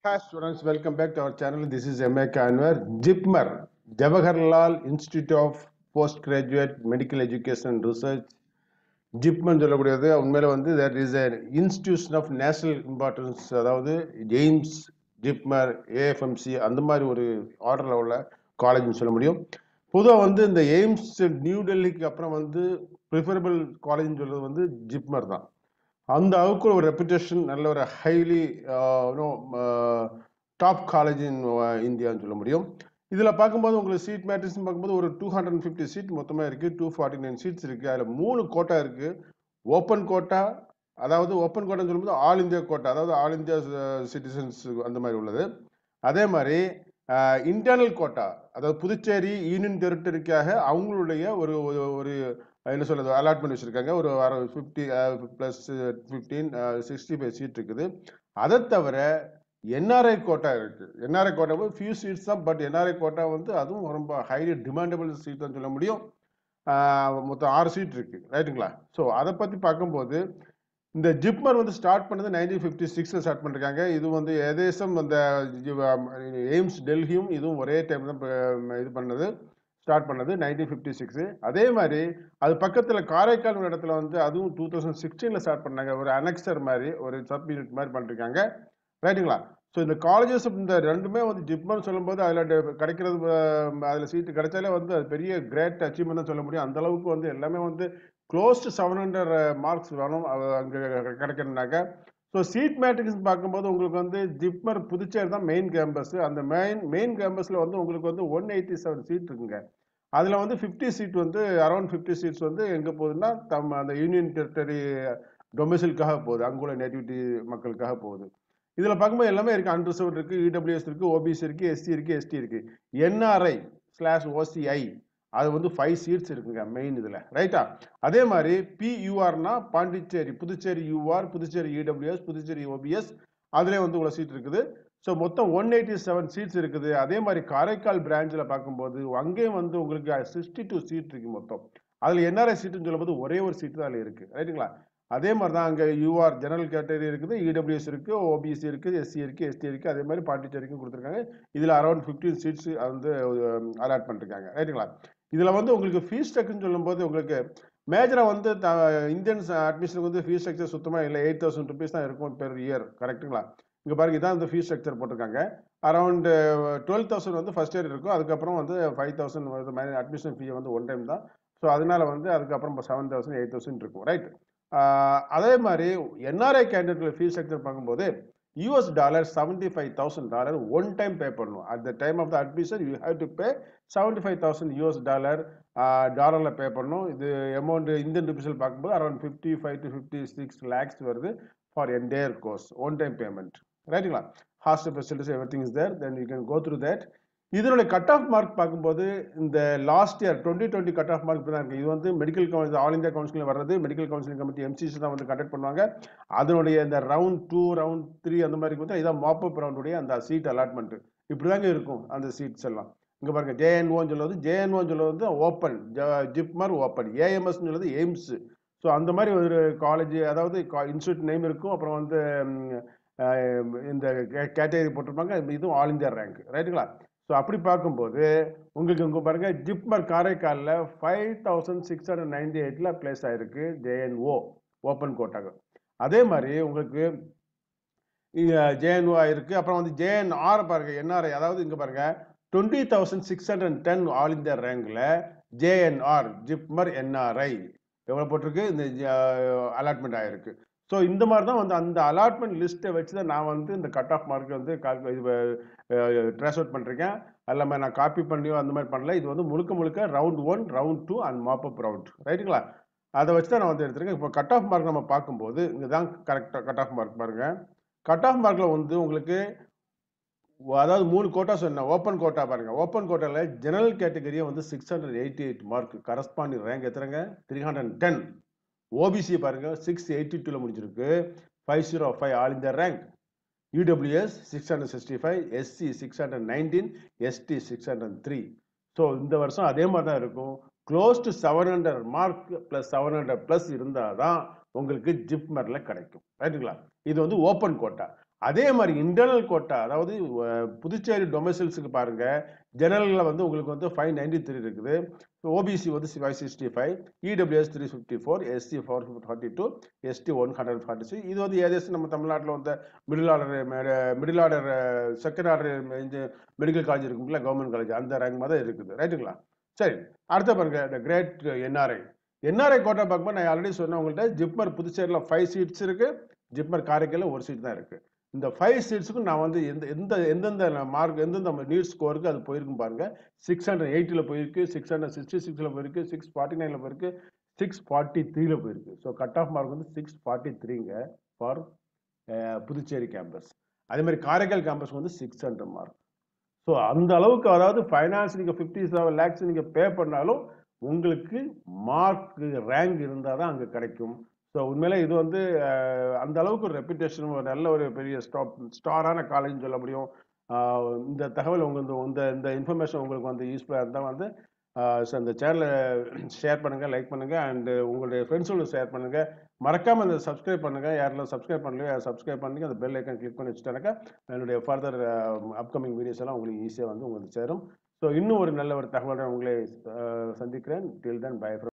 Hi students, welcome back to our channel. This is M.A. Kanwar. JIPMER, Jawaharlal Institute of Postgraduate Medical Education and Research. JIPMER சொல்லக்கூடியது உண்மையில வந்து there is an institution of national importance அதாவது AIIMS JIPMER AFMC அந்த மாதிரி ஒரு ஆர்டரில் உள்ள காலேஜ்னு சொல்ல முடியும் பொதுவாக வந்து இந்த எய்ம்ஸ் நியூ டெல்லிக்கு அப்புறம் வந்து ப்ரிஃபரபிள் காலேஜ்னு சொல்றது வந்து ஜிப்மர் தான் அந்த அளவுக்கு ஒரு ரெப்புடேஷன் நல்ல ஒரு ஹைலி டாப் காலேஜ் இன் இந்தியான்னு சொல்ல முடியும் இதில் பார்க்கும்போது உங்களுக்கு சீட் மேட்ரிக்ஸ் பார்க்கும்போது ஒரு டூ ஹண்ட்ரட் ஃபிஃப்டி சீட் மொத்தமாக இருக்குது டூ ஃபார்ட்டி நைன் சீட்ஸ் இருக்குது அதில் மூணு கோட்டா இருக்குது ஓப்பன் கோட்டா அதாவது ஓப்பன் கோட்டான்னு சொல்லும்போது ஆல் இந்தியா கோட்டா அதாவது ஆல் இந்தியா சிட்டிசன்ஸ் அந்த மாதிரி உள்ளது அதே மாதிரி இன்டர்னல் கோட்டா அதாவது புதுச்சேரி யூனியன் டெரிட்டரிக்காக அவங்களுடைய ஒரு ஒரு- ஒரு என்ன சொல்றது அலாட்மெண்ட் வச்சிருக்காங்க ஒரு fifty plus fifteen sixty five seat இருக்குது அதை தவிர என்ஆர்ஐ கோட்டா இருக்கு என்ஆர்ஐ கோட்டா வந்து ஃபியூ சீட்ஸ் தான் பட் என்ஆர்ஐ கோட்டா வந்து அதுவும் ரொம்ப ஹைலி டிமாண்டபிள் சீட் தான் சொல்ல முடியும் ஆஹ் மொத்தம் ஆறு சீட் இருக்கு ரைட்டுங்களா ஸோ அதை பத்தி பார்க்கும்போது இந்த ஜிப்மர் வந்து ஸ்டார்ட் பண்ணது நைன்டீன் ஃபிஃப்டி சிக்ஸில் ஸ்டார்ட் பண்ணிருக்காங்க இது வந்து ஏதேசம் அந்த எய்ம்ஸ் டெல்லியும் இதுவும் ஒரே டைம் தான் ப- இது பண்ணது ஸ்டார்ட் பண்ணது நைன்டீன் ஃபிஃப்டி சிக்ஸ் அதே மாதிரி அது பக்கத்தில் காரைக்கால் ஒரு இடத்துல வந்து அதுவும் டூ தௌசண்ட் சிக்ஸ்டீனில் ஸ்டார்ட் பண்ணாங்க ஒரு அனெக்சர் மாதிரி ஒரு சப் யூனிட் மாதிரி பண்ணிருக்காங்க ரைட்டுங்களா ஸோ இந்த காலேஜஸ் இந்த ரெண்டுமே வந்து ஜிப்மர் சொல்லும்போது அதில் கிடைக்கிறது அதில் சீட்டு கிடைச்சாலே வந்து அது பெரிய கிரேட் அச்சீவ்மெண்ட் தான் சொல்ல முடியும் அந்த அளவுக்கு வந்து எல்லாமே வந்து close to seven hundred marks வேணும் அங்கே கிடைக்கணுனாக்க ஸோ சீட் மேட்ரிக்ஸ் பார்க்கும்போது உங்களுக்கு வந்து ஜிப்மர் புதுச்சேரி தான் மெயின் கேம்பஸ் அந்த மெயின் மெயின் கேம்பஸில் வந்து உங்களுக்கு வந்து ஒன் எயிட்டி செவன் சீட் இருக்குங்க அதில் வந்து ஃபிஃப்டி சீட் வந்து அரௌண்ட் ஃபிஃப்டி சீட்ஸ் வந்து எங்கே போகுதுன்னா தம் அந்த யூனியன் டெரிட்டரி டொமிசிலுக்காக போகுது அங்குள்ள நேட்டிவிட்டி மக்களுக்காக போகுது இதில் பார்க்கும்போது எல்லாமே இருக்குது அன்ரிசர்வ் இருக்குது இடபிள்யூஎஸ் இருக்குது ஓபிசி இருக்குது எஸ்சி இருக்குது எஸ்டி இருக்குது என்ஆர்ஐ ஸ்லாஷ் ஓசிஐ அது வந்து ஃபைவ் சீட்ஸ் இருக்குங்க மெயின் இதில் ரைட்டா அதே மாதிரி பியூஆர்னா Pondicherry Puducherry UR Puducherry EWS Puducherry OBS அதிலே வந்து உள்ள சீட் இருக்குது ஸோ மொத்தம் ஒன் எயிட்டி செவன் சீட்ஸ் இருக்குது அதே மாதிரி காரைக்கால் பிரான்ச்சில் பார்க்கும்போது அங்கேயும் வந்து உங்களுக்கு சிக்ஸ்டி டூ சீட் இருக்கு மொத்தம் அதில் என்ஆர்ஐ சீட்டுன்னு சொல்லும்போது ஒரே ஒரு சீட்டு தான் அதில் இருக்குது ரைட்டுங்களா அதே மாதிரி தான் அங்கே யூஆர் ஜெனரல் கேட்டகரி இருக்குது இடபிள்யூஎஸ் இருக்குது ஓபிசி இருக்குது எஸ்சி இருக்குது எஸ்டி இருக்குது அதே மாதிரி பாண்டிச்சேரிக்கும் கொடுத்துருக்காங்க இதில் அரௌண்ட் ஃபிஃப்டீன் சீட்ஸ் வந்து அலாட் பண்ணிருக்காங்க ரைட்டுங்களா இதில் வந்து உங்களுக்கு ஃபீஸ் ஸ்ட்ரக்சர்னு சொல்லும்போது உங்களுக்கு மேஜராக வந்து த- இந்தியன்ஸ் அட்மிஷனுக்கு வந்து ஃபீஸ் ஸ்ட்ரக்சர் சுத்தமாக இல்லை எயிட் தௌசண்ட் ருபீஸ் தான் இருக்கும் பெர் இயர் கரெக்ட்டுங்களா இங்கே பாருங்க இதான் இந்த ஃபீஸ் ஸ்ட்ரக்சர் போட்டிருக்காங்க அரௌண்ட் டுவெல் தௌசண்ட் வந்து ஃபர்ஸ்ட் இயர் இருக்கும் அதுக்கப்புறம் வந்து ஃபைவ் தௌசண்ட் வருது மாதிரி அட்மிஷன் ஃபீ வந்து ஒன் டைம் தான் ஸோ அதனால வந்து அதுக்கப்புறம் செவன் தௌசண்ட் எயிட் தௌசண்ட் இருக்கும் ரைட் அதே மாதிரி என்ஆர்ஐ கேண்டிடேட் ஃபீஸ் ஸ்ட்ரக்சர் பார்க்கும்போது US dollar seventy five thousand dollar one time pay பண்ணணும் at the time of the admission you have to pay seventy five thousand US dollar டாலரில் pay பண்ணணும் இது amount Indian ருபீஸில் பார்க்கும்போது around fifty five to fifty six lakhs வருது for entire course one time payment ரைட்டுங்களா hostel facilities everything is there then you can go through that இதனுடைய cut off mark பார்க்கும்போது இந்த last year twenty twenty cut off mark தான் இருக்கு இது வந்து medical council all India கவுன்சிலில் வர்றது மெடிக்கல் கவுன்சிலிங் கமிட்டி எம்சிசி தான் வந்து கண்டக்ட் பண்ணுவாங்க அதனுடைய இந்த ரவுண்ட் டூ ரவுண்ட் த்ரீ அந்த மாதிரி வந்து இதான் மாப்பப் ரவுண்டுடைய அந்த சீட் அலாட்மெண்ட் இப்படி தாங்க இருக்கும் அந்த சீட்ஸ் எல்லாம் இங்க பாருங்க ஜேஎன்ஓன்னு சொல்லுவது ஜேஎன்ஓன்னு சொல்லுவது வந்து ஓப்பன் ஜிப்மர் ஓப்பன் ஏஎம்எஸ் சொல்லுவது எய்ம்ஸ் ஸோ அந்த மாதிரி ஒரு காலேஜ் அதாவது இன்ஸ்டியூட் நேம் இருக்கும் அப்புறம் வந்து ம், அஹ், இந்த கேட்டகரி போட்டிருப்பாங்க இதுவும் ஆல் இந்தியா ரேங்க் ரைட்டுங்களா ஸோ அப்படி பார்க்கும்போது உங்களுக்கு இங்கே பாருங்க ஜிப்மர் காரைக்காலில் five thousand six hundred ninety எயிட்டில் பிளேஸ் ஆயிருக்கு ஜேஎன்ஓ ஓப்பன் கோட்டாக அதே மாதிரி உங்களுக்கு ஜேஎன்ஓ இருக்கு அப்புறம் வந்து ஜேஎன்ஆர் பாருங்க என்ஆர்ஐ அதாவது இங்க பாருங்க twenty thousand six hundred ten all India ரேங்க்ல ஜேஎன்ஆர் ஜிப்மர் என்ஆர்ஐ எவ்வளோ போட்டிருக்கு இந்த அலாட்மெண்ட் ஆயிருக்கு ஸோ இந்த மாதிரி தான் வந்து அந்த அலாட்மெண்ட் லிஸ்ட்டை வச்சு தான் நான் வந்து இந்த கட் ஆஃப் மார்க் வந்து calcu- இது ட்ரேஸ் அவுட் பண்ணிருக்கேன் எல்லாமே நான் காப்பி பண்ணியோ அந்த மாதிரி பண்ணல இது வந்து முழுக்க முழுக்க round one round two and mop up round ரைட்டுங்களா அதை வச்சு தான் நான் வந்து எடுத்திருக்கேன் இப்போ கட் ஆஃப் மார்க் நம்ம பார்க்கும்போது இங்கே தான் கரெக்டாக கட் ஆஃப் மார்க் பாருங்க கட் ஆஃப் மார்க்கில் வந்து உங்களுக்கு அதாவது மூணு கோட்டா சொன்னேன் ஓப்பன் கோட்டா பாருங்க ஓப்பன் கோட்டாவில் ஜெனரல் கேட்டகரியை வந்து six hundred eighty eight mark corresponding rank எத்தனைங்க த்ரீ ஹண்ட்ரட் டென் ஓபிசி பாருங்க சிக்ஸ் எயிட்டி டூவில் முடிஞ்சிருக்கு five zero five all India rank EWS six hundred sixty five SC six hundred nineteen ST six hundred three so இந்த வருஷம் அதே மாதிரி தான் இருக்கும் close to seven hundred mark plus seven hundred plus இருந்தால் தான் உங்களுக்கு ஜிப்மரில் கிடைக்கும் ரைட்டுங்களா இது வந்து ஓப்பன் கோட்டா அதே மாதிரி இன்டர்னல் கோட்டா அதாவது அஹ், புதுச்சேரி டொமைசல்ஸுக்கு பாருங்க ஜெனரலில் வந்து உங்களுக்கு வந்து ஃபைவ் நைன்டி த்ரீ இருக்குது ஓபிசி வந்து five sixty five EWS three fifty four SC four forty two ST one hundred forty six இது வந்து ஏதேசம் நம்ம தமிழ்நாட்டில் வந்து middle order middle order second order medical college இருக்குங்களா கவர்மெண்ட் காலேஜ் அந்த ரேங்க் மாதிரி தான் இருக்குது ரைட்டுங்களா சரி அடுத்த பாருங்க இந்த கிரேட் என்ஆர்ஐ என்ஆர்ஐ கோட்டா பார்க்கும்போது நான் ஆல்ரெடி சொன்னேன் உங்கள்கிட்ட ஜிப்மர் புதுச்சேரியில் ஃபைவ் சீட்ஸ் இருக்கு ஜிப்மர் காரைக்காலில் ஒரு சீட் தான் இருக்கு இந்த ஃபைவ் சீட்ஸுக்கும் நான் வந்து எந்த எந்த எந்தெந்த மார்க் எந்தெந்த நீட் ஸ்கோருக்கு அது போயிருக்கும் பாருங்க சிக்ஸ் ஹண்ட்ரட் எயிட்டியில் போயிருக்கு சிக்ஸ் ஹண்ட்ரட் சிக்ஸ்டி சிக்ஸில் போயிருக்கு சிக்ஸ் ஃபார்ட்டி நைனில் போயிருக்கு சிக்ஸ் ஃபார்ட்டி த்ரீல போயிருக்கு ஸோ கட் ஆஃப் மார்க் வந்து சிக்ஸ் ஃபார்ட்டி த்ரீங்க ஃபார் புதுச்சேரி கேம்பஸ் அதே மாதிரி காரைக்கால் கேம்பஸ் வந்து சிக்ஸ் ஹண்ட்ரட் மார்க் ஸோ அந்த அளவுக்கு அதாவது ஃபைனான்ஸ் நீங்கள் ஃபிஃப்டி செவன் லேக்ஸ் நீங்கள் பே பண்ணாலும் உங்களுக்கு மார்க் ரேங்க் இருந்தால் தான் அங்கே கிடைக்கும் ஸோ உண்மையிலே இது வந்து அஹ், அந்த அளவுக்கு ஒரு ரெப்புடேஷன் ஒரு நல்ல ஒரு பெரிய ஸ்டாப் ஸ்டாரான காலேஜ்னு சொல்ல முடியும் ஆஹ், இந்த தகவல் உங்களுக்கு இந்த இந்த இன்ஃபர்மேஷன் உங்களுக்கு வந்து யூஸ்ஃபுல்லாக இருந்தால் வந்து ஸோ இந்த சேனலை ஷேர் பண்ணுங்கள் லைக் பண்ணுங்கள் அண்டு உங்களுடைய ஃப்ரெண்ட்ஸோட ஷேர் பண்ணுங்கள் மறக்காமல் இந்த சப்ஸ்கிரைப் பண்ணுங்கள் யாரெல்லாம் சப்ஸ்கிரைப் பண்ணலையோ சப்ஸ்கிரைப் பண்ணி அந்த பெல் ஐக்கன் கிளிக் பண்ணி வச்சுட்டாக்கா என்னுடைய ஃபர்தர் அப்கமிங் வீடியோஸ் எல்லாம் உங்களுக்கு ஈஸியாக வந்து உங்களுக்கு சேரும் ஸோ இன்னும் ஒரு நல்ல ஒரு தகவலுடன் உங்களை அஹ், சந்திக்கிறேன் டில் தென் பை